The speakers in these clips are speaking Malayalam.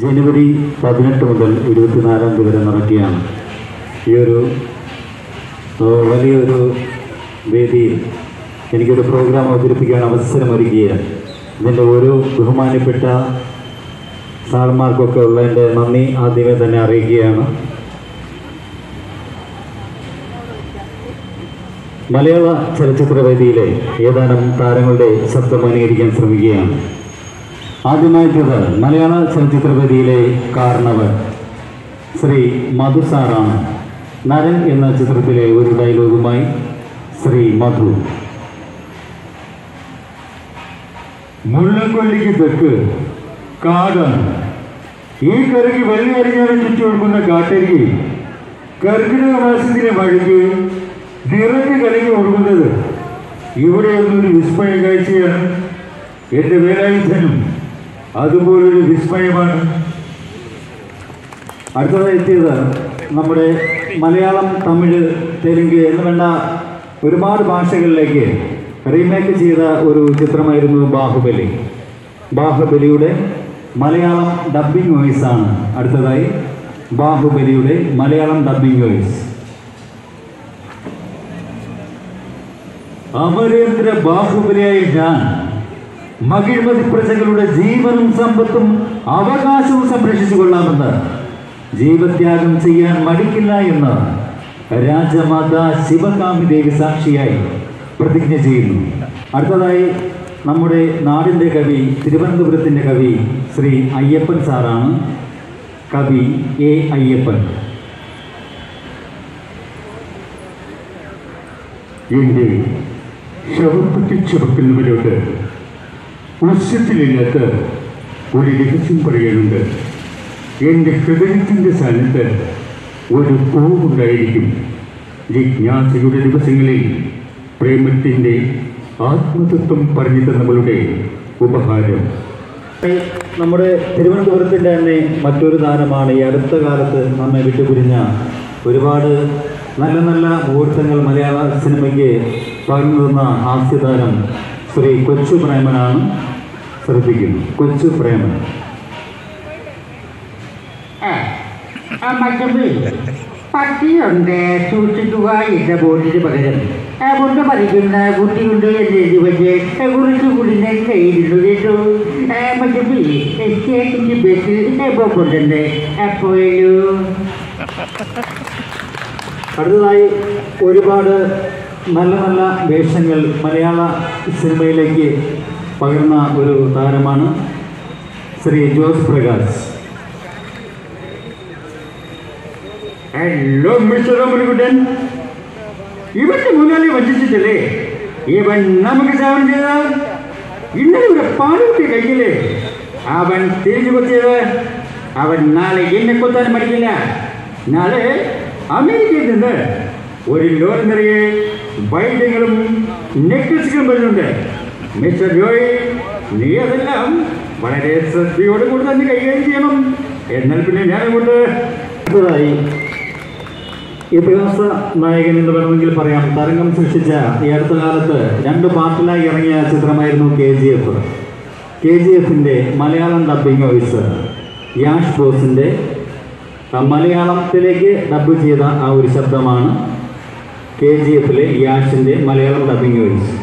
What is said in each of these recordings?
ജനുവരി പതിനെട്ട് മുതൽ ഇരുപത്തിനാലാം തീയതി വരെ നടക്കുകയാണ് ഈ ഒരു ഏഹ്, വലിയൊരു വേദിയിൽ എനിക്കൊരു പ്രോഗ്രാം അവതരിപ്പിക്കാൻ അവസരമൊരുക്കുകയാണ് ഇതിൻ്റെ ഓരോ ബഹുമാനപ്പെട്ട സാറന്മാർക്കൊക്കെ ഉള്ളതിൻ്റെ നന്ദി ആദ്യമേ തന്നെ അറിയിക്കുകയാണ് മലയാള ചലച്ചിത്ര വേദിയിലെ ഏതാനും താരങ്ങളുടെ ശബ്ദം അനുകരിക്കാൻ ശ്രമിക്കുകയാണ് ആദ്യമായിട്ടത് മലയാള ചലച്ചിത്ര വേദിയിലെ കാരണവർ ശ്രീ മധു സാറാണ് നരൻ എന്ന ചിത്രത്തിലെ ഒരു ഡയലോഗുമായി ശ്രീ മധു മുള്ളക്കൊല്ലിക്ക് തെക്ക് കാടാണ് ഈ കരയ്ക്ക് വെള്ളം അരിഞ്ഞാലും ചുറ്റൊഴുകുന്ന കാട്ടരികി കർക്കിടക മാസത്തിലെ മഴയ്ക്ക് നിറഞ്ഞു കലങ്ങി ഒഴുകുന്നത് ഇവിടെ ഒന്നൊരു വിസ്മയ കാഴ്ചയാണ് എൻ്റെ വേലായുധനും അതുപോലൊരു വിസ്മയമാണ് അടുത്തതായി എത്തിയത് നമ്മുടെ മലയാളം തമിഴ് തെലുങ്ക് എന്ന് വേണ്ട ഒരുപാട് ഭാഷകളിലേക്ക് റീമേക്ക് ചെയ്ത ഒരു ചിത്രമായിരുന്നു ബാഹുബലി ബാഹുബലിയുടെ മലയാളം ഡബ്ബിംഗ് വോയിസ് ആണ് അടുത്തതായി ബാഹുബലിയുടെ മലയാളം ഡബ്ബിംഗ് വോയിസ് അമരേന്ദ്ര ബാഹുബലിയായ ഞാൻ മകിഴ്മതി പ്രജകളുടെ ജീവനും സമ്പത്തും അവകാശവും സംരക്ഷിച്ചു കൊള്ളാമെന്ന് ജീവത്യാഗം ചെയ്യാൻ മടിക്കില്ല എന്ന് രാജമാത ശിവകാമി ദേവി സാക്ഷിയായി പ്രതിജ്ഞ ചെയ്യുന്നു അടുത്തതായി നമ്മുടെ നാടിൻ്റെ കവി തിരുവനന്തപുരത്തിൻ്റെ കവി ശ്രീ അയ്യപ്പൻ സാറാണ് കവി എ അയ്യപ്പൻ എൻ്റെ ശവപ്പെട്ടി ചുവക്കുന്നവരോട് ഉച്ചത്തിലില്ലാത്ത ഒരു രഹസ്യം പറയാനുണ്ട് എൻ്റെ ഹൃദയത്തിൻ്റെ സ്ഥാനത്ത് ഒരു പൂവുണ്ടായിരിക്കും ജിജ്ഞാസയുടെ ദിവസങ്ങളിൽ പ്രേമത്തിൻ്റെ ആത്മതത്വം പറഞ്ഞു തന്നവളുടെ ഉപഹാരം നമ്മുടെ തിരുവനന്തപുരത്തിൻ്റെ തന്നെ മറ്റൊരു താരമാണ് ഈ അടുത്ത കാലത്ത് നമ്മെ വിട്ടുപിരിഞ്ഞ ഒരുപാട് നല്ല നല്ല മുഹൂർത്തങ്ങൾ മലയാള സിനിമയ്ക്ക് പകർന്നു തന്ന ഹാസ്യതാരം ശ്രീ കൊച്ചു പ്രേമനാണ് ശ്രദ്ധിക്കുന്നു കൊച്ചു പ്രേമൻ ആ മറ്റേ പട്ടിയുണ്ട് സൂക്ഷിക്കുക എന്ന ബോർഡിന് പകരം ആ കൊണ്ട് പറിക്കുന്ന കുട്ടിയുണ്ട് എന്ന് എഴുതി വെച്ച് കുറിച്ച് കുടിനെ കയ്യിരുന്നു കേട്ടു മറ്റേ സ്റ്റേറ്റിൻ്റെ ബസ് പോയിട്ടുണ്ട് അപ്പോഴോ അടുത്തതായി ഒരുപാട് നല്ല നല്ല വേഷങ്ങൾ മലയാള സിനിമയിലേക്ക് പകർന്ന ഒരു താരമാണ് ശ്രീ ജോസ് പ്രകാശ് ഹലോ മിസ്റ്റർ അമരകുട്ടൻ ഇവന്റെ മുന്നാലെ വഞ്ചിച്ചിട്ടല്ലേ ഇവൻ നമുക്ക് സേവനം ചെയ്ത ഇന്നലെ ഇവിടെ പാടുകുട്ടി കഴിഞ്ഞില്ലേ അവൻ തിരിഞ്ഞു കൊത്തിയത് അവൻ നാളെ എന്നെ കൊത്താൻ മടിക്കില്ല നാളെ അമേരിക്കയിൽ നിന്ന് ഒരു ലോറി നിറയെ വൈദ്യങ്ങളും നെക്ലസുകളും വരുന്നുണ്ട് മിസ്റ്റർ ജോയ് നീ അതെല്ലാം വളരെ ശ്രദ്ധയോട് കൂടി തന്നെ കൈകാര്യം ചെയ്യണം എന്നാൽ പിന്നെ ഞാനങ്ങോട്ട് അടുത്തതായി ഇതിഹാസ നായകൻ എന്ന് വേണമെങ്കിൽ പറയാം തരംഗം സൃഷ്ടിച്ച ഈ അടുത്ത കാലത്ത് രണ്ട് പാർട്ടിലായി ഇറങ്ങിയ ചിത്രമായിരുന്നു K G F K G എഫിൻ്റെ മലയാളം ഡബ്ബിംഗ് വോയിസ് യാഷ് ബോസിൻ്റെ ആ, മലയാളത്തിലേക്ക് ഡബ് ചെയ്ത ആ ഒരു ശബ്ദമാണ് കെ ജി എഫിലെ യാഷിൻ്റെ മലയാളം ഡബ്ബിംഗ് വോയിസ്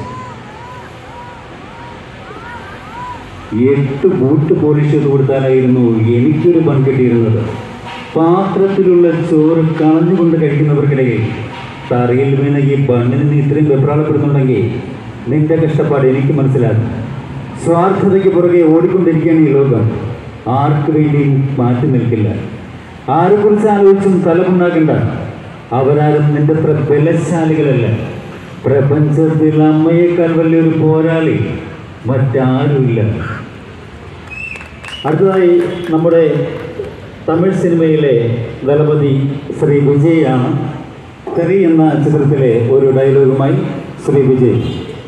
എട്ട് ബൂട്ട് പോളിഷ് ചെയ്ത് കൊടുത്താലായിരുന്നു എനിക്കൊരു പങ്കിട്ടിരുന്നത് പാത്രത്തിലുള്ള ചോറ് കളഞ്ഞുകൊണ്ട് കഴിക്കുന്നവർക്കിടയിൽ തറയിൽ വീണ ഈ ബണ്ണിന് നീ ഇത്രയും വെപ്രാളപ്പെടുന്നുണ്ടെങ്കിൽ നിന്റെ കഷ്ടപ്പാട് എനിക്ക് മനസ്സിലാകും സ്വാർത്ഥതയ്ക്ക് പുറകെ ഓടിക്കൊണ്ടിരിക്കുകയാണ് ഈ ലോകം ആർക്ക് വേണ്ടിയും മാറ്റി നിൽക്കില്ല ആരെക്കുറിച്ച് ആലോചിച്ചും തലമുണ്ടാക്കണ്ട അവരാരും നിന്റെ അത്ര ബലശാലികളല്ല പ്രപഞ്ചത്തിൽ അമ്മയേക്കാൾ വലിയൊരു പോരാളി മറ്റാരുമില്ല അടുത്തതായി നമ്മുടെ തമിഴ് സിനിമയിലെ ദളപതി ശ്രീ വിജയാണ് തെറി എന്ന ചിത്രത്തിലെ ഒരു ഡയലോഗുമായി ശ്രീ വിജയ്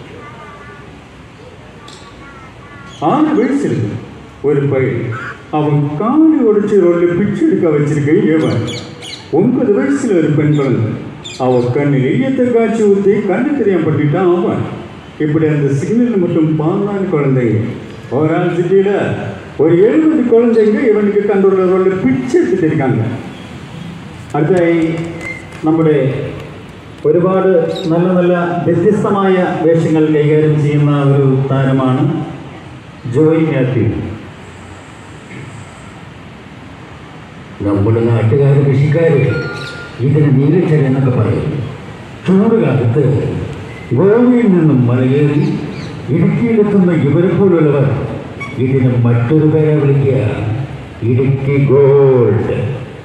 ஆறு வயசு இருக்கு ஒரு பையன் அவன் காலி உடைச்சு ரோட்ல பிச்சை எடுக்க வச்சிருக்க ஏவன் ஒன்பது வயசுல ஒரு பெண் குழந்தை அவ கண்ணில் ஈயத்தை காய்ச்சி ஊற்றி கண்ணு தெரியாம பட்டுட்டான் அவன் இப்படி அந்த சிக்னல் மட்டும் பாங்கான குழந்தைங்க ஒரு ஆள் சிட்டியில ஒரு எழுபது குழந்தைங்க இவனுக்கு கண்ட்ரோலர் ரோலில் பிச்சு எடுத்துட்டு இருக்காங்க അടുത്തതായി നമ്മുടെ ഒരുപാട് നല്ല നല്ല വ്യത്യസ്തമായ വേഷങ്ങൾ കൈകാര്യം ചെയ്യുന്ന ഒരു താരമാണ് ജോയ് മാത്യു നമ്മുടെ നാട്ടുകാർ കൃഷിക്കാർ ഇതിന് നീലച്ചെടി എന്നൊക്കെ പറയും ചൂട് കാലത്ത് ഗോവയിൽ നിന്നും മലയേറി ഇടുക്കിയിലെത്തുന്ന ഇവരെ പോലുള്ളവർ ഇതിന് മറ്റൊരു പേരെ വിളിക്കുക ഇടുക്കി ഗോൾഡ്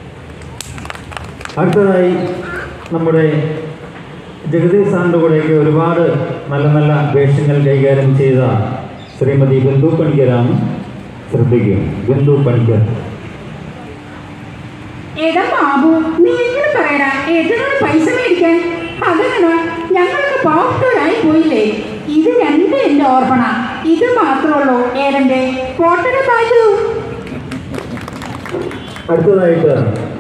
അടുത്തതായി നമ്മുടെ ജഗദീഷ് സാറിൻ്റെ കൂടെയൊക്കെ ഒരുപാട് നല്ല നല്ല വേഷങ്ങൾ കൈകാര്യം ചെയ്ത ശ്രീമതി ബിന്ദു പണിക്കരാണ് ശ്രദ്ധിക്കും ബിന്ദു പണിക്കർ എടാ ബാബു നീ എങ്ങനെ പറയടാ ഏതിനോട് പൈസ മേടിക്കാൻ അതെങ്ങനെ ഞങ്ങളൊക്കെ പാവപ്പെട്ടവരായി പോയില്ലേ ഇത് രണ്ട് എന്റെ ഓർമ്മണ ഇത് മാത്രമുള്ളൂ ഏടന്റെ പോട്ടട ബാജു അടുത്തതായിട്ട്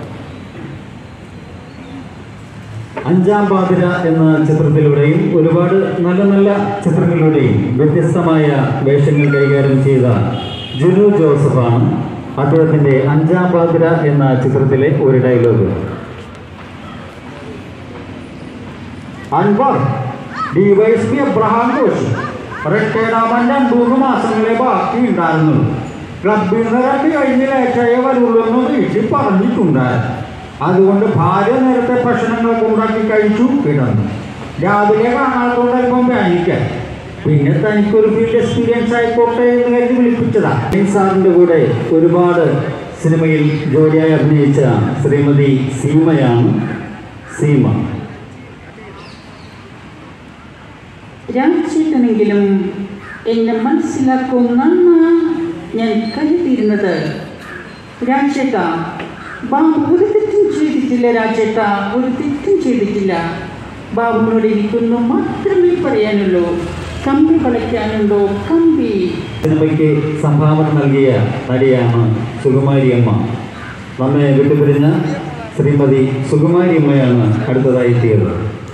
അഞ്ചാം പാതിര എന്ന ചിത്രത്തിലൂടെയും ഒരുപാട് നല്ല നല്ല ചിത്രങ്ങളിലൂടെയും വ്യത്യസ്തമായ വേഷങ്ങൾ കൈകാര്യം ചെയ്ത ജിനു ജോസഫാണ് അദ്ദേഹത്തിന്റെ അഞ്ചാം പാതിര എന്ന ചിത്രത്തിലെ ഒരു dialogue Anwar D Y S P Abraham Ghosh റിട്ടയർഡാവാൻ രണ്ട് മൂന്ന് മാസങ്ങളെ ബാക്കി ഉണ്ടായിരുന്നുള്ളൂ ക്ലബിൽ നിന്ന് രണ്ട് കഴിഞ്ഞ് ലേറ്റായേ വരുള്ളൂ എന്ന് വീട്ടിൽ പറഞ്ഞിട്ടുണ്ടായിരുന്നു അതുകൊണ്ട് ഭാര്യ നേരത്തെ ഭക്ഷണങ്ങളൊക്കെ ഉണ്ടാക്കി കഴിച്ചു കിടന്നു രാവിലെ കാണാത്തതുകൊണ്ട് അല്പം പാനിക്കാൻ പിന്നെ തനിക്കൊരു ഫീൽഡ് എക്സ്പീരിയൻസ് ആയിക്കോട്ടെ എന്ന് കരുതി വിളിപ്പിച്ചതാ ജെയിംസ് സാറിന്റെ കൂടെ ഒരുപാട് സിനിമയിൽ ജോലിയായി അഭിനയിച്ച ശ്രീമതി സീമയാണ് സീമ രാജേട്ടനെങ്കിലും എന്നെ മനസ്സിലാക്കുമെന്നാണ് ഞാൻ കരുതിയിരുന്നത് രാജേട്ട ബാബു ഒരു തെറ്റും ചെയ്തിട്ടില്ല രാജേട്ട ഒരു തെറ്റും ചെയ്തിട്ടില്ല ബാബുവിനോട് എനിക്കൊന്നും മാത്രമേ പറയാനുള്ളൂ കമ്പി കളിക്കാനുണ്ടോ കമ്പി സിനിമയ്ക്ക് സംഭാവന നൽകിയ നടിയാണ് സുകുമാരി അമ്മ നമ്മെ വിട്ടുപിരിഞ്ഞ ശ്രീമതി സുകുമാരി അമ്മയാണ് അടുത്തതായി എത്തിയത്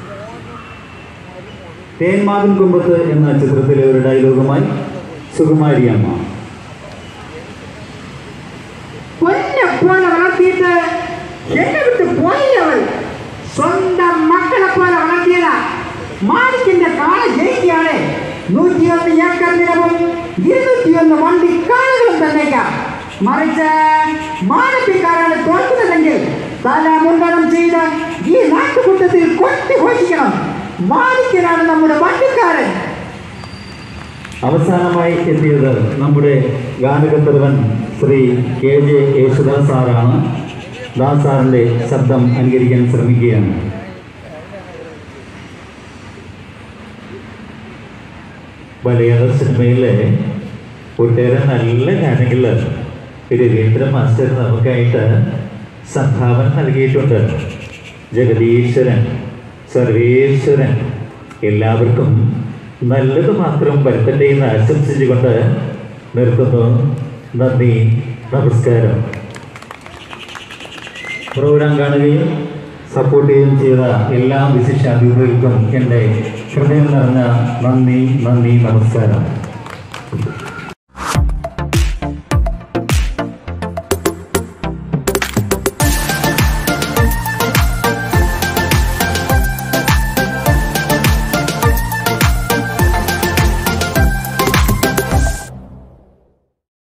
തേന്മാവിൻ കുമ്പത്ത് എന്ന ചിത്രത്തിലെ ഒരു ഡയലോഗുമായി സുകുമാരി അമ്മ പൊന്നെ പോലെ വളർത്തിയിട്ട് എന്നെ വിട്ട് പോയി അവൾ സ്വന്തം മക്കളെ പോലെ വളർത്തിയതാ മാണിക്കിന്റെ കാള ജയിക്കുകയാണ് നൂറ്റിയൊന്ന് ഏക്കർ നിലവും ഇരുന്നൂറ്റിയൊന്ന് വണ്ടി കാളുകളും തന്നേക്കാം മറിച്ച് മാനപ്പിക്കാരാണ് തോൽക്കുന്നതെങ്കിൽ തല മുണ്ടനം ചെയ്ത് ഈ നാട്ടുകൂട്ടത്തിൽ കൊട്ടി ഘോഷിക്കണം മാണിക്കനാണ് നമ്മുടെ വണ്ടിക്കാരൻ അവസാനമായി എത്തിയത് നമ്മുടെ ഗാനഗന്ധർവൻ ശ്രീ കെ ജെ യേശുദാസ് സാറാണ് ദാസ് സാറിൻ്റെ ശബ്ദം അനുകരിക്കാൻ ശ്രമിക്കുകയാണ് മലയാള സിനിമയിലെ ഒട്ടേറെ നല്ല ഗാനങ്ങൾ രവീന്ദ്ര മാസ്റ്റർ നമുക്കായിട്ട് സംഭാവന നൽകിയിട്ടുണ്ട് ജഗദീശ്വരൻ സർവേശ്വരൻ എല്ലാവർക്കും നല്ലത് മാത്രം വരുത്തട്ടെ എന്ന് ആശംസിച്ചുകൊണ്ട് നിർത്തുന്നു നന്ദി നമസ്കാരം പ്രോഗ്രാം കാണുകയും സപ്പോർട്ട് ചെയ്യുകയും ചെയ്ത എല്ലാ വിശിഷ്ടാതിഥികൾക്കും എൻ്റെ ഹൃദയം നിറഞ്ഞ നന്ദി നന്ദി നമസ്കാരം